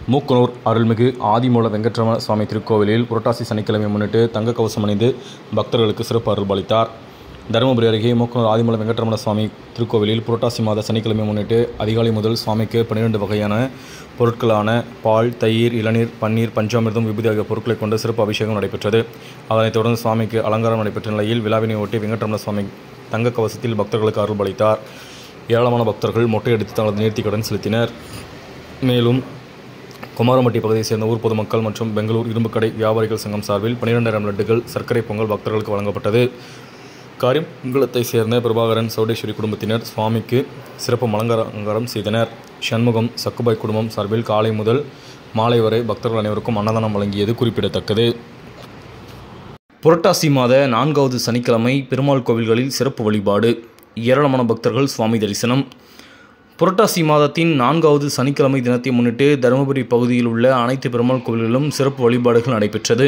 மூக்கனூர் அருள்மிகு ஆதிமூல வெங்கட்ரமண சுவாமி திருக்கோவிலில் புரட்டாசி சனிக்கிழமை முன்னிட்டு தங்க கவசம் அணிந்து பக்தர்களுக்கு சிறப்பு அருள் அளித்தார் தருமபுரி அருகே மூக்கனூர் ஆதிமூல வெங்கட்ரமண சுவாமி திருக்கோவிலில் புரட்டாசி மாத சனிக்கிழமை முன்னிட்டு அதிகாலை முதல் சுவாமிக்கு பன்னிரண்டு வகையான பொருட்களான பால் தயிர் இளநீர் பன்னீர் பஞ்சாமிர்தம் விபூதி ஆகிய பொருட்களை கொண்டு சிறப்பு அபிஷேகம் நடைபெற்றது அதனைத் தொடர்ந்து சுவாமிக்கு அலங்காரம் நடைபெற்ற நிலையில் விழாவினை ஒட்டி வெங்கட்ரமண சுவாமி தங்க கவசத்தில் பக்தர்களுக்கு அருள் அளித்தார் ஏராளமான பக்தர்கள் மொட்டையடித்து தங்களது நேர்த்திக்கடன் செலுத்தினர் மேலும் குமாரமட்டி பகுதியைச் சேர்ந்த ஊர் பொதுமக்கள் மற்றும் பெங்களூர் இரும்புக்கடை வியாபாரிகள் சங்கம் சார்பில் பன்னிரெண்டாயிரம் லட்டுகள் சர்க்கரை பொங்கல் பக்தர்களுக்கு வழங்கப்பட்டது காரியங்குளத்தைச் சேர்ந்த பிரபாகரன் சௌடேஸ்வரி குடும்பத்தினர் சுவாமிக்கு சிறப்பு அலங்காரம் செய்தனர் சண்முகம் சக்குபாய் குடும்பம் சார்பில் காலை முதல் மாலை வரை பக்தர்கள் அனைவருக்கும் அன்னதானம் வழங்கியது குறிப்பிடத்தக்கது புரட்டாசி மாத நான்காவது சனிக்கிழமை பெருமாள் கோவில்களில் சிறப்பு வழிபாடு ஏராளமான பக்தர்கள் சுவாமி தரிசனம் புரட்டாசி மாதத்தின் நான்காவது சனிக்கிழமை தினத்தை முன்னிட்டு தருமபுரி பகுதியில் உள்ள அனைத்து பெருமாள் கோவில்களிலும் சிறப்பு வழிபாடுகள் நடைபெற்றது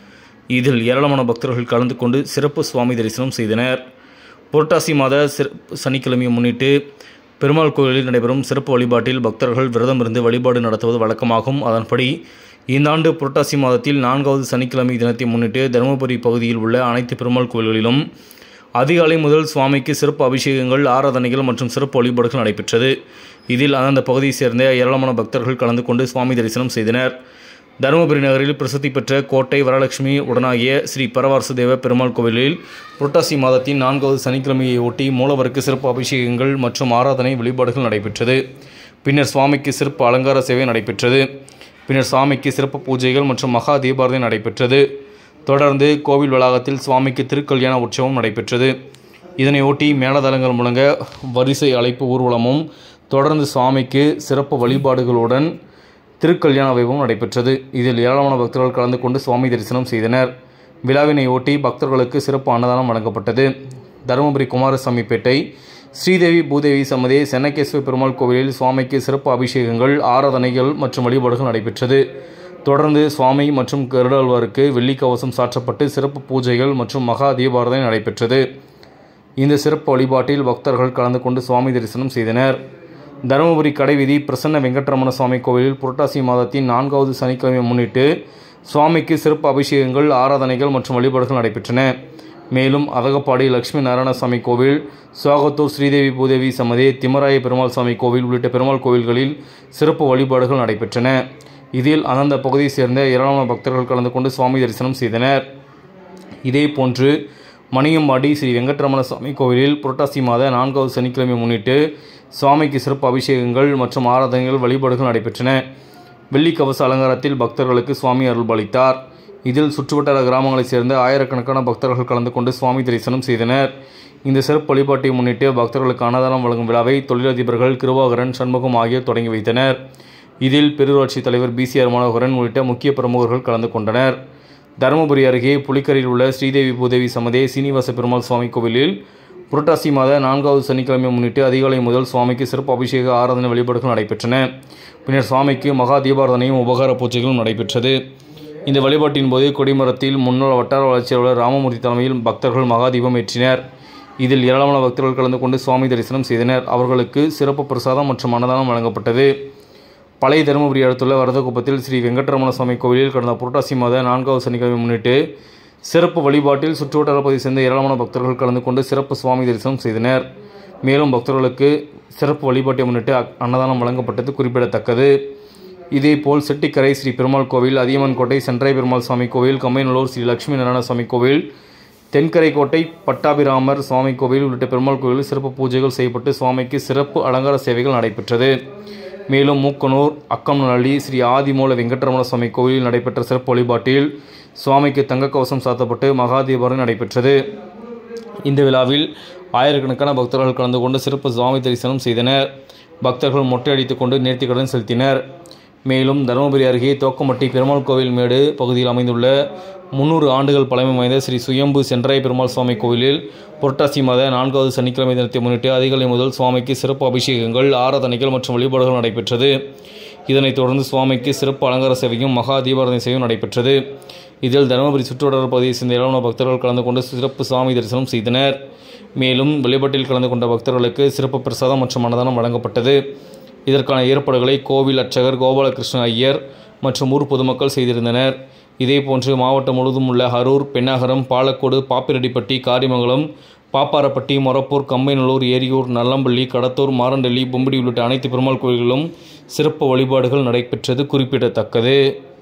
இதில் ஏராளமான பக்தர்கள் கலந்து கொண்டு சிறப்பு சுவாமி தரிசனம் செய்தனர் புரட்டாசி மாத சிறப்பு சனிக்கிழமையை முன்னிட்டு பெருமாள் கோவிலில் நடைபெறும் சிறப்பு வழிபாட்டில் பக்தர்கள் விரதம் இருந்து வழிபாடு நடத்துவது வழக்கமாகும் அதன்படி இந்த ஆண்டு புரட்டாசி மாதத்தில் நான்காவது சனிக்கிழமை தினத்தை முன்னிட்டு தருமபுரி பகுதியில் உள்ள அனைத்து பெருமாள் கோவில்களிலும் அதிகாலை முதல் சுவாமிக்கு சிறப்பு அபிஷேகங்கள் ஆராதனைகள் மற்றும் சிறப்பு வழிபாடுகள் நடைபெற்றது இதில் அந்தந்த பகுதியைச் சேர்ந்த ஏராளமான பக்தர்கள் கலந்து கொண்டு சுவாமி தரிசனம் செய்தனர் தருமபுரி நகரில் பிரசித்தி பெற்ற கோட்டை வரலட்சுமி உடனாகிய ஸ்ரீ பரவாரசுதேவ பெருமாள் கோவிலில் புரட்டாசி மாதத்தின் நான்காவது சனிக்கிழமையை ஒட்டி மூலவருக்கு சிறப்பு அபிஷேகங்கள் மற்றும் ஆராதனை வழிபாடுகள் நடைபெற்றது பின்னர் சுவாமிக்கு சிறப்பு அலங்கார சேவை நடைபெற்றது பின்னர் சுவாமிக்கு சிறப்பு பூஜைகள் மற்றும் மகா தீபாரதனை நடைபெற்றது தொடர்ந்து கோவில் வளாகத்தில் சுவாமிக்கு திருக்கல்யாண உற்சவம் நடைபெற்றது இதனையொட்டி மேலதளங்கள் முழங்க வரிசை அழைப்பு ஊர்வலமும் தொடர்ந்து சுவாமிக்கு சிறப்பு வழிபாடுகளுடன் திருக்கல்யாண வைபவம் நடைபெற்றது இதில் ஏராளமான பக்தர்கள் கலந்து கொண்டு சுவாமி தரிசனம் செய்தனர் விழாவினை ஒட்டி பக்தர்களுக்கு சிறப்பு அன்னதானம் வழங்கப்பட்டது தருமபுரி குமாரசாமிப்பேட்டை ஸ்ரீதேவி பூதேவி சம்மதே சென்னகேஸ்வர பெருமாள் கோவிலில் சுவாமிக்கு சிறப்பு அபிஷேகங்கள் ஆராதனைகள் மற்றும் வழிபாடுகள் நடைபெற்றது தொடர்ந்து சுவாமி மற்றும் கருடாழ்வாருக்கு வெள்ளி கவசம் சாற்றப்பட்டு சிறப்பு பூஜைகள் மற்றும் மகா தீபாரதனை நடைபெற்றது இந்த சிறப்பு வழிபாட்டில் பக்தர்கள் கலந்து கொண்டு சுவாமி தரிசனம் செய்தனர் தருமபுரி கடைவீதி பிரசன்ன வெங்கட்ரமண சுவாமி கோவிலில் புரட்டாசி மாதத்தின் நான்காவது சனிக்கிழமை முன்னிட்டு சுவாமிக்கு சிறப்பு அபிஷேகங்கள் ஆராதனைகள் மற்றும் வழிபாடுகள் நடைபெற்றன மேலும் அதகப்பாடி லட்சுமி நாராயணசாமி கோவில் சுவாகத்தூர் ஸ்ரீதேவி பூதேவி சமதே திமராய பெருமாள் சாமி கோவில் உள்ளிட்ட பெருமாள் கோவில்களில் சிறப்பு வழிபாடுகள் நடைபெற்றன இதில் அந்தந்த பகுதியைச் சேர்ந்த ஏராளமான பக்தர்கள் கலந்து கொண்டு சுவாமி தரிசனம் செய்தனர் இதேபோன்று மணியம்பாடி ஸ்ரீ வெங்கட்ரமண சுவாமி கோவிலில் புரட்டாசி மாத நான்காவது சனிக்கிழமை முன்னிட்டு சுவாமிக்கு சிறப்பு அபிஷேகங்கள் மற்றும் ஆராதனைகள் வழிபாடுகள் நடைபெற்றன வெள்ளி கவச அலங்காரத்தில் பக்தர்களுக்கு சுவாமி அருள் அளித்தார் இதில் சுற்றுவட்டார கிராமங்களைச் சேர்ந்த ஆயிரக்கணக்கான பக்தர்கள் கலந்து கொண்டு சுவாமி தரிசனம் செய்தனர் இந்த சிறப்பு வழிபாட்டை முன்னிட்டு பக்தர்களுக்கு அன்னதானம் வழங்கும் விழாவை தொழிலதிபர்கள் கிருபாகரன் சண்முகம் ஆகியோர் தொடங்கி வைத்தனர் இதில் பெருராட்சி தலைவர் பிசிஆர் மனோகரன் உள்ளிட்ட முக்கிய பிரமுகர்கள் கலந்து கொண்டனர் தருமபுரி அருகே புலிக்கரையில் உள்ள ஸ்ரீதேவி பூதேவி சமதே சீனிவாச பெருமாள் சுவாமி கோவிலில் புரட்டாசி மாத நான்காவது சனிக்கிழமை முன்னிட்டு அதிகாலை முதல் சுவாமிக்கு சிறப்பு அபிஷேக ஆராதனை வழிபாடுகள் நடைபெற்றன பின்னர் சுவாமிக்கு மகா தீபாரதனையும் உபகார பூஜைகளும் நடைபெற்றது இந்த வழிபாட்டின் போது கொடிமரத்தில் முன்னாள் வட்டார வளர்ச்சி அலுவலர் ராமமூர்த்தி தலைமையில் பக்தர்கள் மகா தீபம் ஏற்றினர் இதில் ஏராளமான பக்தர்கள் கலந்து கொண்டு சுவாமி தரிசனம் செய்தனர் அவர்களுக்கு சிறப்பு பிரசாதம் மற்றும் அன்னதானம் வழங்கப்பட்டது பழைய தருமபுரி அடுத்துள்ள வரதகுப்பத்தில் ஸ்ரீ வெங்கட்ரமண சுவாமி கோவிலில் கடந்த புரட்டாசி மாத நான்காவது சனிக்கிழமை முன்னிட்டு சிறப்பு வழிபாட்டில் சுற்றுவட்டார பகுதியை சேர்ந்த ஏராளமான பக்தர்கள் கலந்து கொண்டு சிறப்பு சுவாமி தரிசனம் செய்தனர் மேலும் பக்தர்களுக்கு சிறப்பு வழிபாட்டை முன்னிட்டு அன்னதானம் வழங்கப்பட்டது குறிப்பிடத்தக்கது இதேபோல் செட்டிக்கரை ஸ்ரீ பெருமாள் கோவில் அதியமன் கோட்டை சென்றாய் பெருமாள் சுவாமி கோவில் கம்மைநல்லூர் ஸ்ரீ லட்சுமி நாராயண சுவாமி கோவில் தென்கரை கோட்டை பட்டாபிராமர் சுவாமி கோவில் உள்ளிட்ட பெருமாள் கோவிலில் சிறப்பு பூஜைகள் செய்யப்பட்டு சுவாமிக்கு சிறப்பு அலங்கார சேவைகள் நடைபெற்றது மேலும் மூக்கனூர் அக்கம்நள்ளி ஸ்ரீ ஆதிமூல வெங்கட்ரமண சுவாமி கோவிலில் நடைபெற்ற சிறப்பு வழிபாட்டில் சுவாமிக்கு தங்க கவசம் சாத்தப்பட்டு மகாதீபாரம் நடைபெற்றது இந்த விழாவில் ஆயிரக்கணக்கான பக்தர்கள் கலந்து கொண்டு சிறப்பு சுவாமி தரிசனம் செய்தனர் பக்தர்கள் மொட்டையடித்துக் கொண்டு நேர்த்திக்கடன் செலுத்தினர் மேலும் தருமபுரி அருகே தோக்கமட்டி பெருமாள் கோவில் மேடு பகுதியில் அமைந்துள்ள முன்னூறு ஆண்டுகள் பழமை வாய்ந்த ஸ்ரீ சுயம்பு சென்றாய பெருமாள் சுவாமி கோவிலில் புரட்டாசி மாத நான்காவது சனிக்கிழமை தினத்தை முன்னிட்டு அதிகாலை முதல் சுவாமிக்கு சிறப்பு அபிஷேகங்கள் ஆராதனைகள் மற்றும் வழிபாடுகள் நடைபெற்றது இதனைத் தொடர்ந்து சுவாமிக்கு சிறப்பு அலங்கார சேவையும் மகா தீபாரதனை சேவையும் நடைபெற்றது இதில் தருமபுரி சுற்றுவட்டார பகுதியை சேர்ந்த ஏராளமான பக்தர்கள் கலந்து கொண்டு சிறப்பு சுவாமி தரிசனம் செய்தனர் மேலும் வழிபாட்டில் கலந்து கொண்ட பக்தர்களுக்கு சிறப்பு பிரசாதம் மற்றும் அன்னதானம் வழங்கப்பட்டது இதற்கான ஏற்பாடுகளை கோவில் அர்ச்சகர் கோபாலகிருஷ்ண ஐயர் மற்றும் ஊர் பொதுமக்கள் செய்திருந்தனர் இதேபோன்று மாவட்டம் முழுவதும் உள்ள அரூர் பெண்ணாகரம் பாலக்கோடு பாப்பிரெட்டிப்பட்டி காரிமங்கலம் பாப்பாரப்பட்டி மொரப்பூர் கம்பைநல்லூர் ஏரியூர் நல்லம்பள்ளி கடத்தூர் மாரண்டள்ளி பொம்பிடி உள்ளிட்ட அனைத்து பெருமாள் கோயில்களிலும் சிறப்பு வழிபாடுகள் நடைபெற்றது குறிப்பிடத்தக்கது